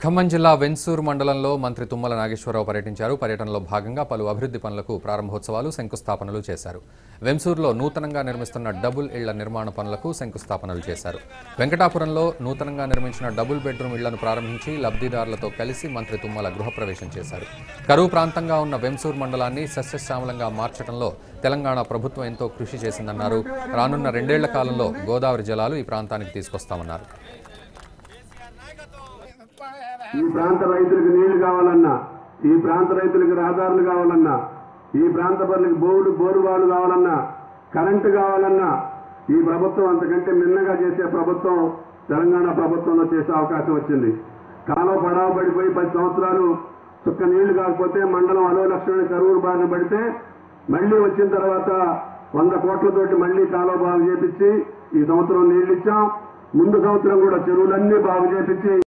ఖమ్మం జిల్లా వెన్సూరు మండలంలో మంత్రి తుమ్మల నాగేశ్వరరావు పర్యటించారు పర్యటనలో భాగంగా పలు అభివృద్ధి పనులకు ప్రారంభోత్సవాలు శంకుస్థాపనలు చేశారు వెంసూరులో నూతనంగా నిర్మిస్తున్న డబుల్ ఇళ్ల నిర్మాణ పనులకు శంకుస్థాపనలు చేశారు వెంకటాపురంలో నూతనంగా నిర్మించిన డబుల్ బెడ్రూమ్ ఇళ్లను ప్రారంభించి లబ్ధిదారులతో కలిసి మంత్రి తుమ్మల గృహప్రవేశం చేశారు కరువు ప్రాంతంగా ఉన్న వెంసూరు మండలాన్ని సస్యశ్యామలంగా మార్చడంలో తెలంగాణ ప్రభుత్వం ఎంతో కృషి చేసిందన్నారు రానున్న రెండేళ్ల కాలంలో గోదావరి జలాలు ఈ ప్రాంతానికి తీసుకొస్తామన్నారు ఈ ప్రాంత రైతులకు నీళ్లు కావాలన్నా ఈ ప్రాంత రైతులకు రహదారులు కావాలన్నా ఈ ప్రాంత ప్రజలకు బోర్డు బోరువాలు కావాలన్నా కరెంటు కావాలన్నా ఈ ప్రభుత్వం అంతకంటే మిన్నగా చేసే ప్రభుత్వం తెలంగాణ ప్రభుత్వంలో చేసే అవకాశం వచ్చింది కాలం పడావ పడిపోయి పది సంవత్సరాలు చుక్క నీళ్లు కాకపోతే మండలం అలో లక్షణ కరువులు బారిన పడితే మళ్ళీ వచ్చిన తర్వాత వంద కోట్లతోటి మళ్ళీ కాలువ బాగు చేపించి ఈ సంవత్సరం నీళ్లు ఇచ్చాం ముందు సంవత్సరం కూడా చెరువులన్నీ బాగు చేపించి